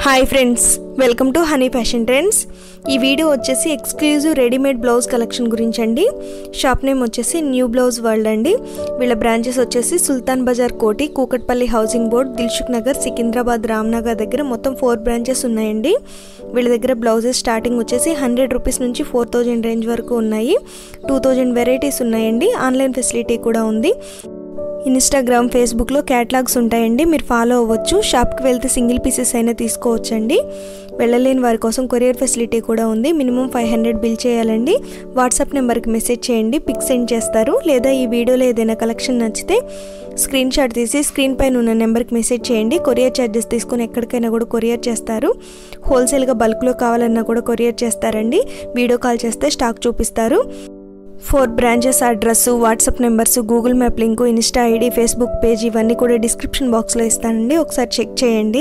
Hi friends welcome to Honey Fashion Trends ఈ video వచ్చేసి exclusive readymade blouse collection గురించి అండి షాప్ నేమ్ వచ్చేసి న్యూ బ్లౌజ్ వరల్డ్ అండి వీళ్ళ బ్రాంచెస్ వచ్చేసి సుల్తాన్ బజార్ కోటి కూకట్పల్లి హౌసింగ్ బోర్డ్ దిల్సుఖ్ నగర్ సికింద్రాబాద్ రామ్నగర్ దగ్గర మొత్తం ఫోర్ బ్రాంచెస్ ఉన్నాయండి వీళ్ళ దగ్గర బ్లౌజెస్ స్టార్టింగ్ వచ్చేసి హండ్రెడ్ రూపీస్ నుంచి ఫోర్ థౌజండ్ రేంజ్ వరకు ఉన్నాయి టూ థౌజండ్ వెరైటీస్ ఉన్నాయండి ఆన్లైన్ ఫెసిలిటీ కూడా ఉంది ఇన్స్టాగ్రామ్ ఫేస్బుక్లో క్యాటలాగ్స్ ఉంటాయండి మీరు ఫాలో అవ్వచ్చు షాప్కి వెళ్తే సింగిల్ పీసెస్ అయినా తీసుకోవచ్చండి వెళ్ళలేని వారి కోసం కొరియర్ ఫెసిలిటీ కూడా ఉంది మినిమం ఫైవ్ హండ్రెడ్ బిల్ చేయాలండి వాట్సాప్ నెంబర్కి మెసేజ్ చేయండి పిక్ సెండ్ చేస్తారు లేదా ఈ వీడియోలో ఏదైనా కలెక్షన్ నచ్చితే స్క్రీన్ షాట్ తీసి స్క్రీన్ పైన ఉన్న నెంబర్కి మెసేజ్ చేయండి కొరియర్ ఛార్జెస్ తీసుకొని ఎక్కడికైనా కూడా కొరియర్ చేస్తారు హోల్సేల్గా బల్క్లో కావాలన్నా కూడా కొరియర్ చేస్తారండి వీడియో కాల్ చేస్తే స్టాక్ చూపిస్తారు four branches address WhatsApp numbers Google map link Insta ID Facebook page ఇవన్నీ కూడా డిస్క్రిప్షన్ బాక్స్లో ఇస్తానండి ఒకసారి చెక్ చేయండి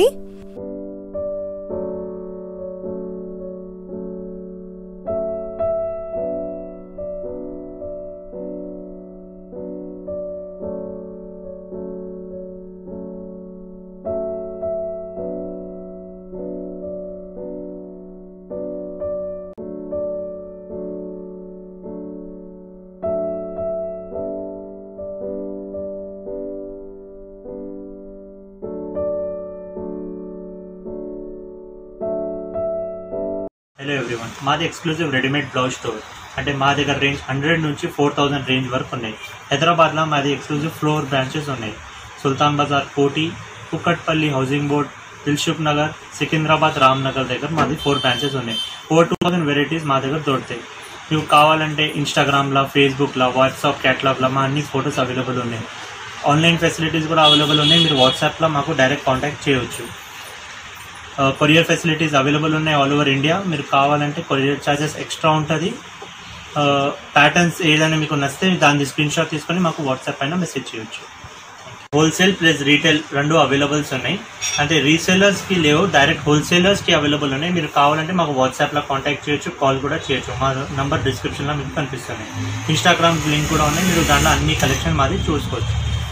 హలో ఎవ్రీవన్ మాది ఎక్స్క్లూజివ్ రెడీమేడ్ బ్లౌజ్ స్టోర్ అంటే మా దగ్గర రేంజ్ హండ్రెడ్ నుంచి ఫోర్ థౌజండ్ రేంజ్ వరకు ఉన్నాయి హైదరాబాద్లో మాది ఎక్స్క్లూజివ్ ఫ్లోర్ బ్రాంచెస్ ఉన్నాయి సుల్తాన్ బజార్ కోటి కుక్కట్పల్లి హౌసింగ్ బోర్డ్ దిల్షుక్ నగర్ సికింద్రాబాద్ రామ్ నగర్ దగ్గర మాది ఫోర్ బ్రాంచెస్ ఉన్నాయి ఫోర్ టూ థౌసండ్ వెరైటీస్ మా దగ్గర దొరుకుతాయి మీకు కావాలంటే ఇన్స్టాగ్రామ్లో ఫేస్బుక్లో వాట్సాప్ క్యాటలాగ్లో మా అన్ని ఫొటోస్ అవైలబుల్ ఉన్నాయి ఆన్లైన్ ఫెసిలిటీస్ కూడా అవైలబుల్ ఉన్నాయి మీరు వాట్సాప్లో మాకు డైరెక్ట్ కాంటాక్ట్ చేయవచ్చు కొరియర్ ఫెసిలిటీస్ అవైలబుల్ ఉన్నాయి ఆల్ ఓవర్ ఇండియా మీరు కావాలంటే కొరియర్ ఛార్జెస్ ఎక్స్ట్రా ఉంటుంది ప్యాటర్న్స్ ఏదైనా మీకు నచ్చితే దాని స్క్రీన్ షాట్ తీసుకొని మాకు వాట్సాప్ పైన మెసేజ్ చేయొచ్చు హోల్సేల్ ప్లస్ రీటైల్ రెండు అవైలబుల్స్ ఉన్నాయి అంటే రీసేలర్స్కి లేవు డైరెక్ట్ హోల్సేలర్స్కి అవైలబుల్ ఉన్నాయి మీరు కావాలంటే మాకు వాట్సాప్లో కాంటాక్ట్ చేయొచ్చు కాల్ కూడా చేయొచ్చు మా నంబర్ డిస్క్రిప్షన్లో మీకు కనిపిస్తుంది ఇన్స్టాగ్రామ్ లింక్ కూడా ఉన్నాయి మీరు దాంట్లో అన్ని కలెక్షన్ మాది చూసుకోవచ్చు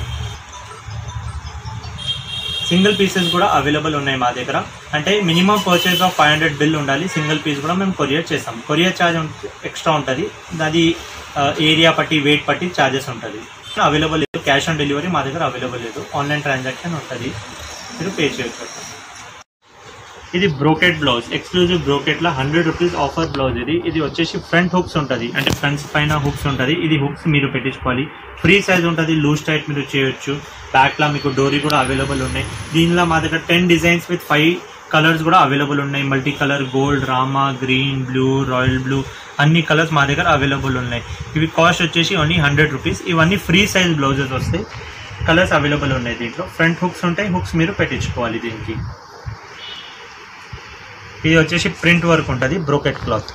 సింగిల్ పీసెస్ కూడా అవైలబుల్ ఉన్నాయి మా దగ్గర అంటే minimum purchase of five hundred bill ఉండాలి సింగిల్ పీస్ కూడా మేము కొరియర్ చేస్తాం కొరియర్ ఛార్జ్ ఎక్స్ట్రా ఉంటుంది అది ఏరియా పట్టి వెయిట్ పట్టి ఛార్జెస్ ఉంటుంది అవైలబుల్ లేదు క్యాష్ ఆన్ డెలివరీ మా దగ్గర అవైలబుల్ లేదు ఆన్లైన్ ట్రాన్సాక్షన్ ఉంటుంది మీరు పే చేయొచ్చు ఇది బ్రోకెట్ బ్లౌజ్ ఎక్స్క్లూజివ్ బ్రోకెట్లో హండ్రెడ్ రూపీస్ ఆఫర్ బ్లౌజ్ ఇది ఇది వచ్చేసి ఫ్రంట్ హుక్స్ ఉంటుంది అంటే ఫ్రంట్స్ పైన హుక్స్ ఉంటుంది ఇది హుక్స్ మీరు పెట్టించుకోవాలి ఫ్రీ సైజ్ ఉంటుంది లూజ్ టైట్ మీరు చేయొచ్చు బ్యాక్లో మీకు డోరీ కూడా అవైలబుల్ ఉన్నాయి దీనిలో మా దగ్గర ten designs with five colours కూడా అవైలబుల్ ఉన్నాయి multi colour gold Rama green blue royal blue అన్ని కలర్స్ మా దగ్గర అవైలబుల్ ఉన్నాయి ఇవి కాస్ట్ వచ్చేసి ఓన్లీ హండ్రెడ్ రూపీస్ ఇవన్నీ ఫ్రీ సైజ్ బ్లౌజెస్ వస్తాయి కలర్స్ అవైలబుల్ ఉన్నాయి దీంట్లో ఫ్రంట్ హుక్స్ ఉంటాయి హుక్స్ మీరు పెట్టించుకోవాలి దీనికి ఇది వచ్చేసి ప్రింట్ వర్క్ ఉంటుంది బ్రోకెట్ క్లాత్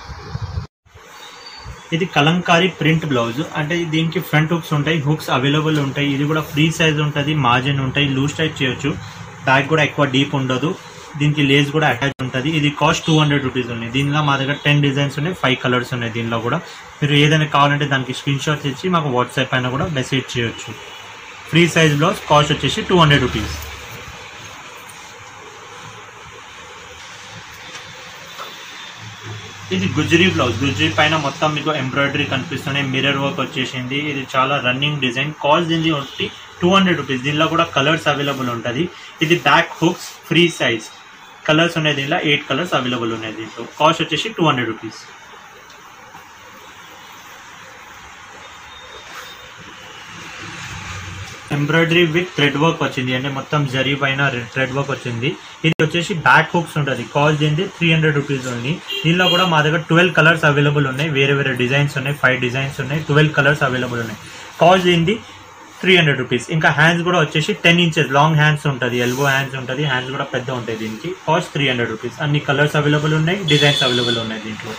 ఇది కలంకారీ ప్రింట్ బ్లౌజ్ అంటే దీనికి ఫ్రంట్ హుక్స్ ఉంటాయి హుక్స్ అవైలబుల్ ఉంటాయి ఇది కూడా ఫ్రీ సైజ్ ఉంటుంది మార్జిన్ ఉంటాయి లూజ్ టైప్ చేయొచ్చు బ్యాక్ కూడా ఎక్కువ డీప్ ఉండదు దీనికి లేస్ కూడా అటాచ్ ఉంటుంది ఇది కాస్ట్ టూ హండ్రెడ్ రూపీస్ ఉన్నాయి దీనిలో మా దగ్గర టెన్ డిజైన్స్ ఉన్నాయి ఫైవ్ కలర్స్ ఉన్నాయి దీనిలో కూడా మీరు ఏదైనా కావాలంటే దానికి స్క్రీన్ షాట్స్ ఇచ్చి మాకు వాట్సాప్ పైన కూడా మెసేజ్ చేయొచ్చు ఫ్రీ సైజ్ బ్లౌజ్ కాస్ట్ వచ్చేసి టూ హండ్రెడ్ రూపీస్ ఇది గుజ్రీ బ్లౌజ్ గుజ్రీ పైన మొత్తం మీకు ఎంబ్రాయిడరీ కనిపిస్తున్నాయి మిర్రర్ వర్క్ వచ్చేసింది ఇది చాలా రన్నింగ్ డిజైన్ కాస్ట్ దీనికి ఒకటి టూ హండ్రెడ్ రూపీస్ దీనిలో కూడా కలర్స్ అవైలబుల్ ఉంటుంది ఇది back hooks free size colours ఉన్నాయి దీనిలో ఎయిట్ కలర్స్ అవైలబుల్ ఉన్నాయి దీంట్లో కాస్ట్ వచ్చేసి two hundred rupees embroidery with thread work వచ్చింది అంటే మొత్తం జరీ పైన థ్రెడ్ వర్క్ వచ్చింది ఇది వచ్చేసి బ్యాక్ హుక్స్ ఉంటుంది కాస్ట్ దీనిది త్రీ హండ్రెడ్ రూపీస్ ఉంది దీనిలో కూడా మా దగ్గర ట్వెల్వ్ కలర్స్ అవైలబుల్ ఉన్నాయి వేరే వేరే డిజైన్స్ ఉన్నాయి ఫైవ్ డిజైన్స్ ఉన్నాయి ట్వెల్వ్ కలర్స్ అవైలబుల్ ఉన్నాయి కాస్ట్ దీనిది త్రీ హండ్రెడ్ రూపీస్ ఇంకా హ్యాండ్స్ కూడా వచ్చేసి టెన్ ఇంచెస్ లాంగ్ హ్యాండ్స్ ఉంటుంది ఎల్బో హ్యాండ్స్ ఉంటుంది హ్యాండ్స్ కూడా పెద్ద ఉంటాయి దీనికి కాస్ట్ త్రీ హండ్రెడ్ రూపీస్ అన్ని కలర్స్ అవైలబుల్ ఉన్నాయి డిజైన్స్ అవైలబుల్ ఉన్నాయి దీంట్లో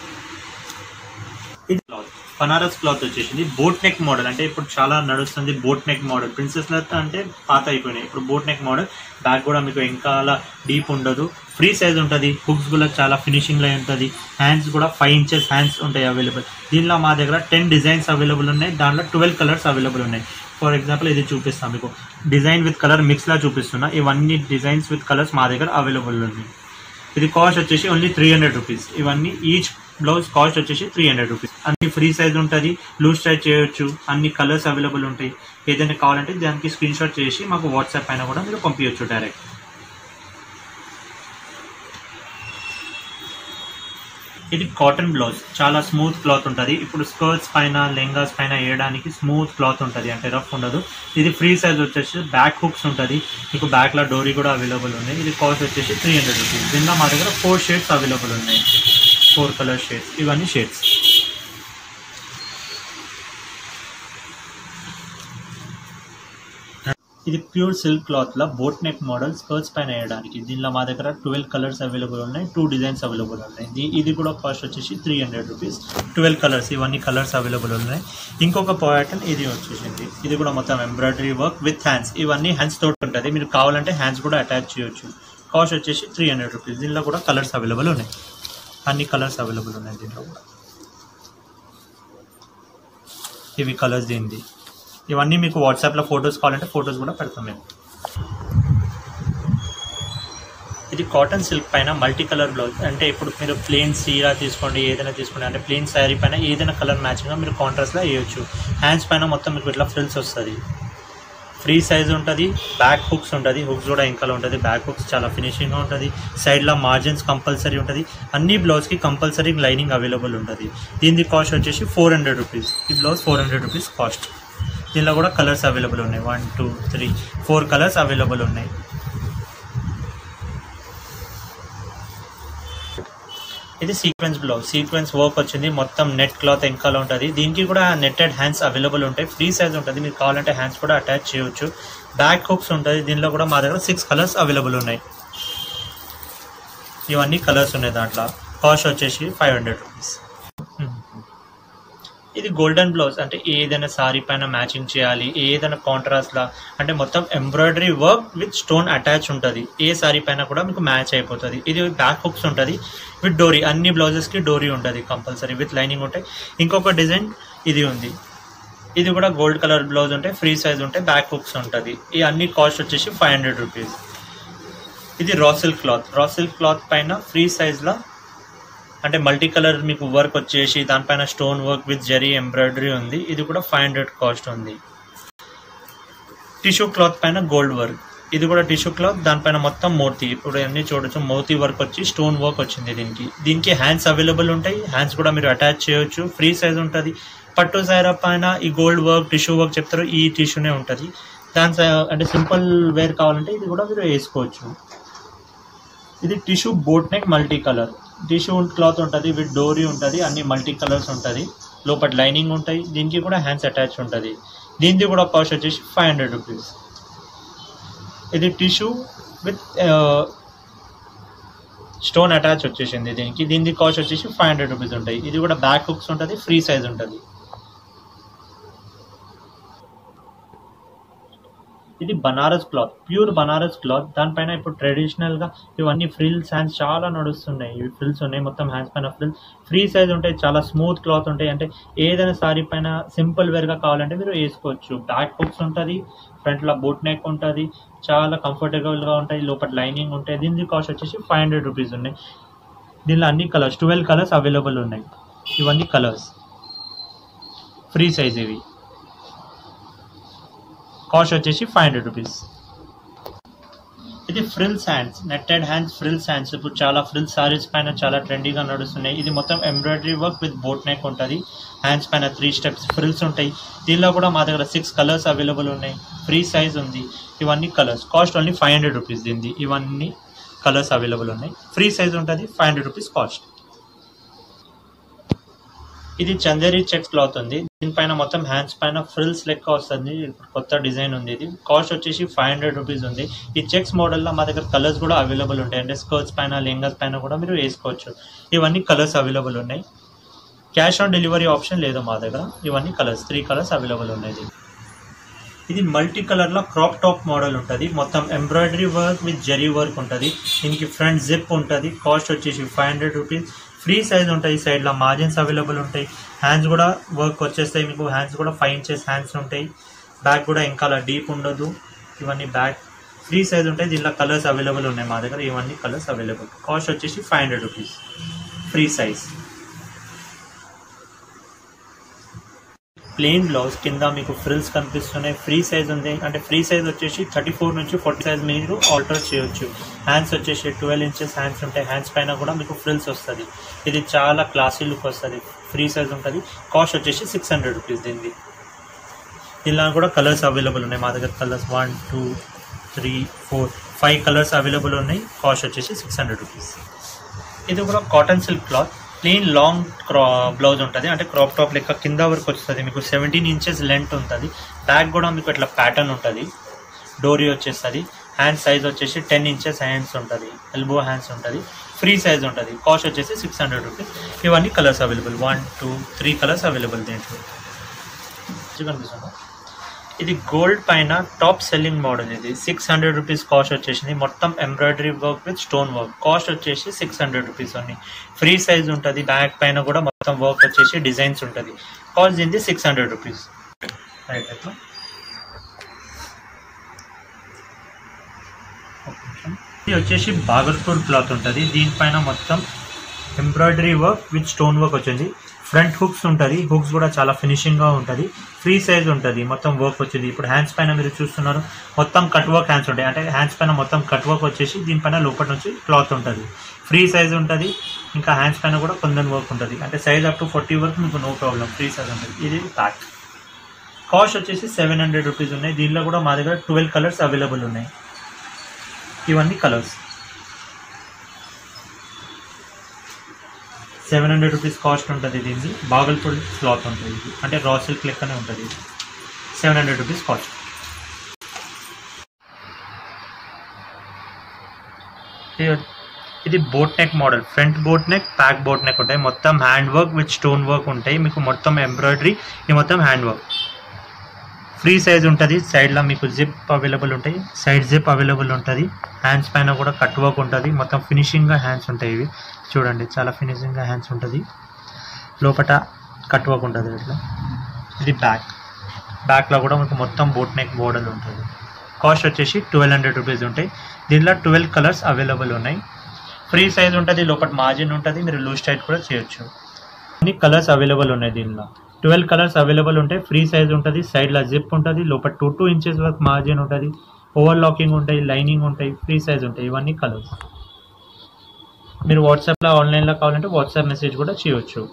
ఇది క్లాత్ బనారస్ క్లాత్ వచ్చేసింది బోట్ నెక్ మోడల్ అంటే ఇప్పుడు చాలా నడుస్తుంది boat neck model princess length అంటే పాత అయిపోయినాయి ఇప్పుడు బోట్ నెక్ మోడల్ బ్యాక్ కూడా మీకు ఇంకా డీప్ ఉండదు ఫ్రీ సైజ్ ఉంటుంది హుక్స్ కూడా చాలా ఫినిషింగ్లో ఉంటుంది హ్యాండ్స్ కూడా ఫైవ్ ఇంచెస్ హ్యాండ్స్ ఉంటాయి అవైలబుల్ దీనిలో మా దగ్గర టెన్ డిజైన్స్ అవైలబుల్ ఉన్నాయి దాంట్లో ట్వెల్వ్ కలర్స్ అవైలబుల్ ఉన్నాయి ఫర్ ఎగ్జాంపుల్ ఇది చూపిస్తాను మీకు డిజైన్ విత్ కలర్ మిక్స్లా చూపిస్తున్నా ఇవన్నీ డిజైన్స్ విత్ కలర్స్ మా దగ్గర అవైలబుల్ ఉంది ఇది కాస్ట్ వచ్చేసి ఓన్లీ త్రీ హండ్రెడ్ రూపీస్ ఇవన్నీ ఈచ్ బ్లౌజ్ కాస్ట్ వచ్చేసి త్రీ హండ్రెడ్ రూపీస్ అన్ని ఫ్రీ సైజ్ ఉంటుంది లూజ్ సైజ్ చేయొచ్చు అన్ని కలర్స్ అవైలబుల్ ఉంటాయి ఏదైనా కావాలంటే దానికి స్క్రీన్ షాట్ చేసి మాకు వాట్సాప్ పైన కూడా మీరు పంపించవచ్చు డైరెక్ట్ ఇది కాటన్ బ్లౌజ్ చాలా స్మూత్ క్లాత్ ఉంటుంది ఇప్పుడు స్కర్ట్స్ పైన లెంగాస్ పైన వేయడానికి స్మూత్ క్లాత్ ఉంటుంది అంటే రఫ్ ఉండదు ఇది ఫ్రీ సైజ్ వచ్చేసి బ్యాక్ హుక్స్ ఉంటుంది మీకు బ్యాక్లో డోరీ కూడా అవైలబుల్ ఉన్నాయి ఇది కాస్ట్ వచ్చేసి త్రీ హండ్రెడ్ రూపీస్ దీనిలో మా దగ్గర ఫోర్ షేడ్స్ అవైలబుల్ ఉన్నాయి ఫోర్ కలర్ షేడ్స్ ఇవన్నీ షేడ్స్ ఇది ప్యూర్ సిల్క్ క్లాత్ లా బోట్ నెక్ మోడల్ స్కర్ట్స్ పైన వేయడానికి దీనిలో మా దగ్గర ట్వెల్వ్ కలర్స్ అవైలబుల్ ఉన్నాయి టూ డిజైన్స్ అవైలబుల్ ఉన్నాయి ఇది- ఇది కూడా కాస్ట్ వచ్చేసి three hundred rupees twelve colours ఇవన్నీ కలర్స్ అవైలబుల్ ఉన్నాయి ఇంకొక ప్యాటర్న్ ఇది వచ్చేసింది ఇది కూడా మొత్తం ఎంబ్రాయిడరీ వర్క్ విత్ హ్యాండ్స్ ఇవన్నీ హ్యాండ్స్ తోటి ఉంటుంది మీరు కావాలంటే హ్యాండ్స్ కూడా అటాచ్ చేయొచ్చు కాస్ట్ వచ్చేసి త్రీ హండ్రెడ్ రూపీస్ దీనిలో కూడా కలర్స్ అవైలబుల్ ఉన్నాయి అన్ని కలర్స్ అవైలబుల్ ఉన్నాయి దీంట్లో కూడా ఇవి కలర్స్ దీనిది ఇవన్నీ మీకు వాట్సాప్లో ఫొటోస్ కావాలంటే ఫొటోస్ కూడా పెడతాం మేము ఇది కాటన్ సిల్క్ పైన మల్టీ కలర్ బ్లౌజ్ అంటే ఇప్పుడు మీరు ప్లెయిన్ సీరా తీసుకోండి ఏదైనా తీసుకోండి అంటే ప్లెయిన్ శారీ పైన ఏదైనా కలర్ మ్యాచింగ్గా మీరు కాంట్రాస్ట్లో వేయొచ్చు హ్యాండ్స్ పైన మొత్తం మీకు ఇట్లా ఫ్రిల్స్ వస్తుంది ఫ్రీ సైజ్ ఉంటుంది బ్యాక్ హుక్స్ ఉంటుంది హుక్స్ కూడా ఇంకా ఉంటుంది బ్యాక్ హుక్స్ చాలా ఫినిషింగ్గా ఉంటుంది సైడ్లో మార్జిన్స్ కంపల్సరీ ఉంటుంది అన్ని బ్లౌజ్కి కంపల్సరీ లైనింగ్ అవైలబుల్ ఉంటుంది దీని కాస్ట్ వచ్చేసి ఫోర్ హండ్రెడ్ రూపీస్ ఈ blouse four hundred rupees cost దీనిలో కూడా కలర్స్ అవైలబుల్ ఉన్నాయి one two three four colours available ఉన్నాయి ఇది సీక్వెన్స్ బ్లౌజ్ సీక్వెన్స్ వర్క్ వచ్చింది మొత్తం నెట్ క్లాత్ వెనకాల ఉంటుంది దీనికి కూడా నెట్టెడ్ హ్యాండ్స్ అవైలబుల్ ఉంటాయి ఫ్రీ సైజ్ ఉంటుంది మీరు కావాలంటే హ్యాండ్స్ కూడా అటాచ్ చేయొచ్చు బ్యాక్ హుక్స్ ఉంటుంది దీనిలో కూడా మా దగ్గర సిక్స్ కలర్స్ అవైలబుల్ ఉన్నాయి ఇవన్నీ కలర్స్ ఉన్నాయి దాంట్లో కాస్ట్ వచ్చేసి ఫైవ్ హండ్రెడ్ రూపీస్ ఇది గోల్డెన్ బ్లౌజ్ అంటే ఏదైనా సారీ పైన మ్యాచింగ్ చేయాలి ఏదైనా కాంట్రాస్ట్ లా అంటే మొత్తం embroidery work with stone attach ఉంటుంది ఏ సారీ పైన కూడా మీకు మ్యాచ్ అయిపోతుంది ఇది బ్యాక్ హుక్స్ ఉంటుంది విత్ డోరీ అన్ని బ్లౌజెస్కి డోరీ ఉంటుంది కంపల్సరీ విత్ లైనింగ్ ఉంటాయి ఇంకొక డిజైన్ ఇది ఉంది ఇది కూడా గోల్డ్ కలర్ బ్లౌజ్ ఉంటాయి ఫ్రీ సైజ్ ఉంటాయి బ్యాక్ హుక్స్ ఉంటుంది ఈ అన్ని కాస్ట్ వచ్చేసి ఫైవ్ హండ్రెడ్ రూపీస్ ఇది raw silk cloth raw silk cloth పైన ఫ్రీ సైజ్లో అంటే మల్టీ కలర్ మీకు వర్క్ వచ్చేసి దానిపైన stone work with zari embroidery ఉంది ఇది కూడా ఫైవ్ హండ్రెడ్ కాస్ట్ ఉంది టిష్యూ క్లాత్ పైన గోల్డ్ వర్క్ ఇది కూడా టిష్యూ క్లాత్ దానిపైన మొత్తం మోతీ ఇప్పుడు అన్ని చూడొచ్చు మోతీ వర్క్ వచ్చి స్టోన్ వర్క్ వచ్చింది దీనికి దీనికి హ్యాండ్స్ అవైలబుల్ ఉంటాయి హ్యాండ్స్ కూడా మీరు అటాచ్ చేయొచ్చు ఫ్రీ సైజ్ ఉంటుంది పట్టు సైరా పైన ఈ గోల్డ్ వర్క్ టిష్యూ వర్క్ చెప్తారు ఈ టిష్యూనే ఉంటుంది దాని సై- అంటే సింపుల్ వేర్ కావాలంటే ఇది కూడా మీరు వేసుకోవచ్చు ఇది tissue boat neck multi colour tissue cloth ఉంటుంది విత్ డోరీ ఉంటుంది అన్ని మల్టీ కలర్స్ ఉంటుంది లోపల లైనింగ్ ఉంటాయి దీనికి కూడా హ్యాండ్స్ అటాచ్ ఉంటుంది దీనికి కూడా కాస్ట్ వచ్చేసి ఫైవ్ హండ్రెడ్ రూపీస్ ఇది టిష్యూ విత్ స్టోన్ అటాచ్ వచ్చేసింది దీనికి దీనికి కాస్ట్ వచ్చేసి ఫైవ్ హండ్రెడ్ రూపీస్ ఉంటాయి ఇది కూడా బ్యాక్ హుక్స్ ఉంటుంది ఫ్రీ సైజ్ ఉంటుంది ఇది Banaras cloth pure Banaras cloth దానిపైన ఇప్పుడు ట్రెడిషనల్ గా ఇవన్నీ ఫ్రిల్స్ హ్యాండ్స్ చాలా నడుస్తున్నాయి ఇవి ఫ్రిల్స్ ఉన్నాయి మొత్తం హ్యాండ్స్ పైన ఫ్రిల్స్ ఫ్రీ సైజ్ ఉంటాయి చాలా స్మూత్ క్లాత్ ఉంటాయి అంటే ఏదైనా సారీ పైన సింపుల్ వేర్ గా కావాలంటే మీరు వేసుకోవచ్చు బ్యాక్ హుక్స్ ఉంటుంది ఫ్రంట్ లో బోట్ నెక్ ఉంటుంది చాలా కంఫర్టబుల్ గా ఉంటాయి లోపల లైనింగ్ ఉంటాయి దీని కాస్ట్ వచ్చేసి ఫైవ్ హండ్రెడ్ రూపీస్ ఉన్నాయి దీనిలో అన్ని కలర్స్ ట్వెల్వ్ కలర్స్ అవైలబుల్ ఉన్నాయి ఇవన్నీ కలర్స్ ఫ్రీ సైజ్ ఇవి కాస్ట్ వచ్చేసి ఫైవ్ హండ్రెడ్ రూపీస్ ఇది frills hands netted hands frills hands ఇప్పుడు చాలా ఫ్రిల్స్ సారీస్ పైన చాలా ట్రెండీగా నడుస్తున్నాయి ఇది మొత్తం embroidery work with boat neck ఉంటుంది హ్యాండ్స్ పైన త్రీ స్టెప్స్ ఫ్రిల్స్ ఉంటాయి దీనిలో కూడా మా దగ్గర సిక్స్ కలర్స్ అవైలబుల్ ఉన్నాయి ఫ్రీ సైజ్ ఉంది ఇవన్నీ colours cost only five hundred rupees దీనిది ఇవన్నీ కలర్స్ అవైలబుల్ ఉన్నాయి ఫ్రీ సైజ్ ఉంటుంది ఫైవ్ హండ్రెడ్ రూపీస్ కాస్ట్ ఇది చందేరి చెక్స్ క్లాత్ ఉంది దీనిపైన మొత్తం హ్యాండ్స్ పైన ఫ్రిల్స్ లెక్క వస్తుంది ఇప్పుడు కొత్త డిజైన్ ఉంది ఇది కాస్ట్ వచ్చేసి ఫైవ్ హండ్రెడ్ రూపీస్ ఉంది ఈ చెక్స్ మోడల్లో మా దగ్గర కలర్స్ కూడా అవైలబుల్ ఉంటాయి అంటే స్కర్ట్స్ పైన లెంగస్ పైన కూడా మీరు వేసుకోవచ్చు ఇవన్నీ కలర్స్ అవైలబుల్ ఉన్నాయి క్యాష్ ఆన్ డెలివరీ ఆప్షన్ లేదు మా దగ్గర ఇవన్నీ కలర్స్ త్రీ కలర్స్ అవైలబుల్ ఉన్నాయి దీనికి. ఇది మల్టీ కలర్ లో క్రాప్ టాప్ మోడల్ ఉంటుంది మొత్తం embroidery work with zari work ఉంటుంది దీనికి ఫ్రంట్ జిప్ ఉంటుంది కాస్ట్ వచ్చేసి five hundred rupees free size ఉంటాయి సైడ్ లో మార్జిన్స్ అవైలబుల్ ఉంటాయి హ్యాండ్స్ కూడా వర్క్ వచ్చేస్తాయి మీకు హ్యాండ్స్ కూడా ఫైవ్ ఇంచెస్ హ్యాండ్స్ ఉంటాయి బ్యాక్ కూడా ఇంకా డీప్ ఉండదు ఇవన్నీ బ్యాక్ ఫ్రీ సైజ్ ఉంటాయి దీనిలో కలర్స్ అవైలబుల్ ఉన్నాయి మా దగ్గర ఇవన్నీ కలర్స్ అవైలబుల్ కాస్ట్ వచ్చేసి five hundred rupees free size plain blouse కింద మీకు ఫ్రిల్స్ కనిపిస్తున్నాయి ఫ్రీ సైజ్ ఉంది అంటే ఫ్రీ సైజ్ వచ్చేసి థర్టీ ఫోర్ నుంచి ఫార్టీ సైజ్ మీరు ఆల్టర్ చేయొచ్చు హ్యాండ్స్ వచ్చేసి ట్వెల్వ్ ఇంచెస్ హ్యాండ్స్ ఉంటాయి హ్యాండ్స్ పైన కూడా మీకు ఫ్రిల్స్ వస్తుంది ఇది చాలా క్లాసీ లుక్ వస్తుంది ఫ్రీ సైజ్ ఉంటుంది కాస్ట్ వచ్చేసి సిక్స్ హండ్రెడ్ రూపీస్ దీనిది ఇలా కూడా కలర్స్ అవైలబుల్ ఉన్నాయి మా దగ్గర colours one two three four five colours available ఉన్నాయి కాస్ట్ వచ్చేసి సిక్స్ హండ్రెడ్ రూపీస్ ఇది కూడా cotton silk cloth plain long క్రా బ్లౌజ్ ఉంటుంది అంటే క్రాప్ టాప్ లెక్క కింద వరకు వస్తుంది మీకు సెవెంటీన్ ఇంచెస్ లెంత్ ఉంటుంది బ్యాక్ కూడా మీకు ఇట్లా ప్యాటర్న్ ఉంటుంది డోరీ వచ్చేస్తుంది హ్యాండ్ సైజ్ వచ్చేసి టెన్ ఇంచెస్ హ్యాండ్స్ ఉంటుంది ఎల్బో హ్యాండ్స్ ఉంటుంది ఫ్రీ సైజ్ ఉంటుంది కాస్ట్ వచ్చేసి సిక్స్ హండ్రెడ్ రూపీస్ ఇవన్నీ colours available one two three colours available దీంట్లో కనిపిస్తుందా ఇది గోల్డ్ పైన టాప్ సెల్లింగ్ మోడల్ ఇది సిక్స్ హండ్రెడ్ రూపీస్ కాస్ట్ వచ్చేసింది మొత్తం embroidery work with stone work cost వచ్చేసి సిక్స్ హండ్రెడ్ రూపీస్ అన్ని ఫ్రీ సైజ్ ఉంటుంది బ్యాక్ పైన కూడా మొత్తం వర్క్ వచ్చేసి డిజైన్స్ ఉంటుంది కాస్ట్ దీనిది సిక్స్ హండ్రెడ్ రూపీస్ రైట్ అట్లా ఇది వచ్చేసి బాగల్పూర్ క్లాత్ ఉంటుంది దీనిపైన మొత్తం embroidery work with stone work వచ్చింది ఫ్రంట్ హుక్స్ ఉంటుంది హుక్స్ కూడా చాలా ఫినిషింగ్గా ఉంటుంది ఫ్రీ సైజ్ ఉంటుంది మొత్తం వర్క్ వచ్చింది ఇప్పుడు హ్యాండ్స్ పైన మీరు చూస్తున్నారు మొత్తం కట్ వర్క్ హ్యాండ్స్ ఉంటాయి అంటే హ్యాండ్స్ పైన మొత్తం కట్ వర్క్ వచ్చేసి దీనిపైన లోపల నుంచి క్లాత్ ఉంటుంది ఫ్రీ సైజ్ ఉంటుంది ఇంకా హ్యాండ్స్ పైన కూడా కొందరు వర్క్ ఉంటుంది అంటే సైజ్ అప్ టు ఫార్టీ వరకు మీకు నో ప్రాబ్లం ఫ్రీ సైజ్ ఉంటుంది ఇది ప్యాక్ కాస్ట్ వచ్చేసి సెవెన్ హండ్రెడ్ రూపీస్ ఉన్నాయి దీనిలో కూడా మా దగ్గర ట్వెల్వ్ కలర్స్ అవైలబుల్ ఉన్నాయి ఇవన్నీ colours seven hundred rupees cost ఉంటుంది దీనికి బాగల్పూర్ క్లాత్ ఉంటుంది ఇది అంటే రా సిల్క్ లెక్కనే ఉంటుంది ఇది సెవెన్ హండ్రెడ్ రూపీస్ కాస్ట్ ఇది boat neck model front boat neck back boat neck ఉంటాయి మొత్తం hand work with stone work ఉంటాయి మీకు మొత్తం ఎంబ్రాయిడరీ ఇది మొత్తం హ్యాండ్ వర్క్ ఫ్రీ సైజ్ ఉంటుంది సైడ్లో మీకు జిప్ అవైలబుల్ ఉంటాయి సైడ్ జిప్ అవైలబుల్ ఉంటుంది హ్యాండ్స్ పైన కూడా కట్ వర్క్ ఉంటుంది మొత్తం ఫినిషింగ్గా హ్యాండ్స్ ఉంటాయి ఇవి చూడండి చాలా ఫినిషింగ్గా హ్యాండ్స్ ఉంటుంది లోపల కట్ వర్క్ ఉంటుంది ఇట్లా ఇది బ్యాక్ బ్యాక్లో కూడా మీకు మొత్తం బోట్ నెక్ మోడల్ ఉంటుంది కాస్ట్ వచ్చేసి ట్వెల్వ్ హండ్రెడ్ రూపీస్ ఉంటాయి దీనిలో ట్వెల్వ్ కలర్స్ అవైలబుల్ ఉన్నాయి ఫ్రీ సైజ్ ఉంటుంది లోపల మార్జిన్ ఉంటుంది మీరు లూజ్ టైట్ కూడా చేయొచ్చు అన్ని కలర్స్ అవైలబుల్ ఉన్నాయి దీనిలో ట్వెల్వ్ కలర్స్ అవైలబుల్ ఉంటాయి ఫ్రీ సైజ్ ఉంటుంది సైడ్లో జిప్ ఉంటుంది లోపల టూ టూ ఇంచెస్ వరకు మార్జిన్ ఉంటుంది ఓవర్ లాకింగ్ ఉంటాయి లైనింగ్ ఉంటాయి ఫ్రీ సైజ్ ఉంటాయి ఇవన్నీ కలర్స్ మీరు వాట్సాప్లో ఆన్లైన్లో కావాలంటే వాట్సాప్ మెసేజ్ కూడా చేయొచ్చు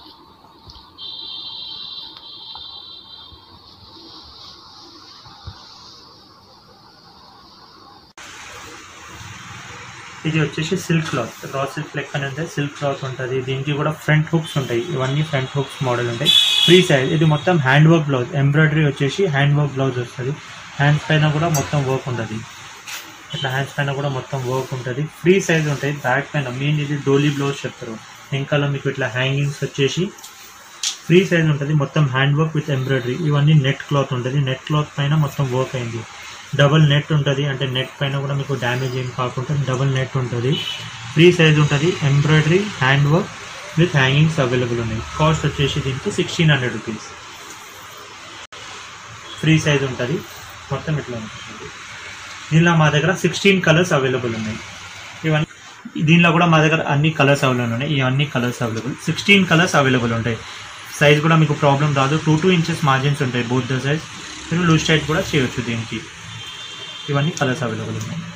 ఇది వచ్చేసి సిల్క్ క్లాత్ రా సిల్క్ లెక్కనే ఉంటుంది సిల్క్ క్లాత్ ఉంటుంది దీనికి కూడా ఫ్రంట్ హుక్స్ ఉంటాయి ఇవన్నీ ఫ్రంట్ హుక్స్ మోడల్ ఉంటాయి ఫ్రీ సైజ్ ఇది మొత్తం హ్యాండ్ వర్క్ బ్లౌజ్ ఎంబ్రాయిడరీ వచ్చేసి హ్యాండ్ వర్క్ బ్లౌజ్ వస్తుంది హ్యాండ్స్ పైన కూడా మొత్తం వర్క్ ఉంటుంది ఇట్లా హ్యాండ్స్ పైన కూడా మొత్తం వర్క్ ఉంటుంది ఫ్రీ సైజ్ ఉంటాయి బ్యాక్ పైన మెయిన్ ఇది డోలీ బ్లౌజ్ చెప్తారు వెనకాల మీకు ఇట్లా హ్యాంగింగ్స్ వచ్చేసి ఫ్రీ సైజ్ ఉంటుంది మొత్తం హ్యాండ్ వర్క్ విత్ ఎంబ్రాయిడరీ ఇవన్నీ నెట్ క్లాత్ ఉంటుంది నెట్ క్లాత్ పైన మొత్తం వర్క్ అయింది డబల్ నెట్ ఉంటుంది అంటే నెట్ పైన కూడా మీకు డ్యామేజ్ ఏం కాకుండా డబల్ నెట్ ఉంటుంది ఫ్రీ సైజ్ ఉంటుంది embroidery hand work with hangings available ఉన్నాయి కాస్ట్ వచ్చేసి దీనికి sixteen hundred rupees free size ఉంటుంది మొత్తం ఇట్లా ఉంటుంది దీనిలో మా దగ్గర సిక్స్టీన్ కలర్స్ అవైలబుల్ ఉన్నాయి ఇవన్నీ దీనిలో కూడా మా దగ్గర అన్ని కలర్స్ అవైలబుల్ ఉన్నాయి ఇవన్నీ colours available sixteen colours available ఉంటాయి సైజ్ కూడా మీకు ప్రాబ్లం రాదు టూ టూ ఇంచెస్ మార్జిన్స్ ఉంటాయి బోత్ ద సైజ్ మీరు లూజ్ టైట్ కూడా చేయొచ్చు దీనికి ఇవన్నీ కలర్స్ అవైలబుల్ ఉన్నాయి